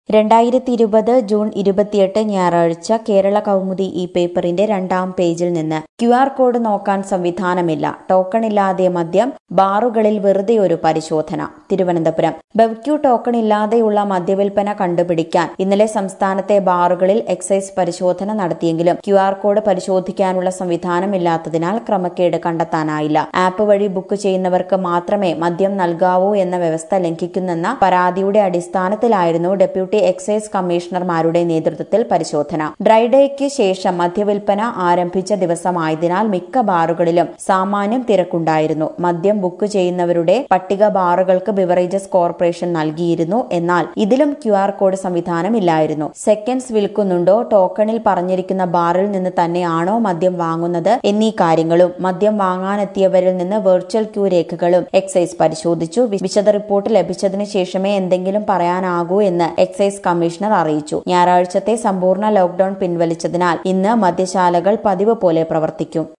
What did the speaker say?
രണ്ടായിരത്തി ഇരുപത് ജൂൺ ഇരുപത്തിയെട്ട് ഞായറാഴ്ച കേരള കൗമുദി ഈ പേപ്പറിന്റെ രണ്ടാം പേജിൽ നിന്ന് ക്യു ആർ കോഡ് നോക്കാൻ സംവിധാനമില്ല ടോക്കൺ ഇല്ലാതെ മദ്യം ബാറുകളിൽ വെറുതെ ഒരു പരിശോധന തിരുവനന്തപുരം ബെവ്ക്യൂ ടോക്കൺ ഇല്ലാതെയുള്ള മദ്യവിൽപ്പന കണ്ടുപിടിക്കാൻ ഇന്നലെ സംസ്ഥാനത്തെ ബാറുകളിൽ എക്സൈസ് പരിശോധന നടത്തിയെങ്കിലും ക്യു ആർ കോഡ് പരിശോധിക്കാനുള്ള സംവിധാനമില്ലാത്തതിനാൽ ക്രമക്കേട് കണ്ടെത്താനായില്ല ആപ്പ് വഴി ബുക്ക് ചെയ്യുന്നവർക്ക് മാത്രമേ മദ്യം നൽകാവൂ എന്ന വ്യവസ്ഥ ലംഘിക്കുന്നെന്ന പരാതിയുടെ അടിസ്ഥാനത്തിലായിരുന്നു ഡെപ്യൂട്ടി എക്സൈസ് കമ്മീഷണർമാരുടെ നേതൃത്വത്തിൽ പരിശോധന ഡ്രൈഡേക്ക് ശേഷം മദ്യവിൽപ്പന ആരംഭിച്ച ദിവസമായതിനാൽ മിക്ക ബാറുകളിലും സാമാന്യം തിരക്കുണ്ടായിരുന്നു മദ്യം ബുക്ക് ചെയ്യുന്നവരുടെ പട്ടിക ബാറുകൾക്ക് ബിവറേജസ് കോർപ്പറേഷൻ നൽകിയിരുന്നു എന്നാൽ ഇതിലും ക്യു ആർ കോഡ് സംവിധാനം ഇല്ലായിരുന്നു സെക്കൻഡ്സ് വിൽക്കുന്നുണ്ടോ ടോക്കണിൽ പറഞ്ഞിരിക്കുന്ന ബാറിൽ നിന്ന് തന്നെയാണോ മദ്യം വാങ്ങുന്നത് എന്നീ കാര്യങ്ങളും മദ്യം വാങ്ങാനെത്തിയവരിൽ നിന്ന് വെർച്വൽ ക്യൂ രേഖകളും എക്സൈസ് പരിശോധിച്ചു വിശദ റിപ്പോർട്ട് ലഭിച്ചതിന് ശേഷമേ എന്തെങ്കിലും പറയാനാകൂ എന്ന് എക്സൈസ് കമ്മീഷണർ അറിയിച്ചു ഞായറാഴ്ചത്തെ സമ്പൂർണ്ണ ലോക്ഡൌൺ പിൻവലിച്ചതിനാൽ ഇന്ന് മദ്യശാലകൾ പതിവ് പോലെ പ്രവർത്തിക്കും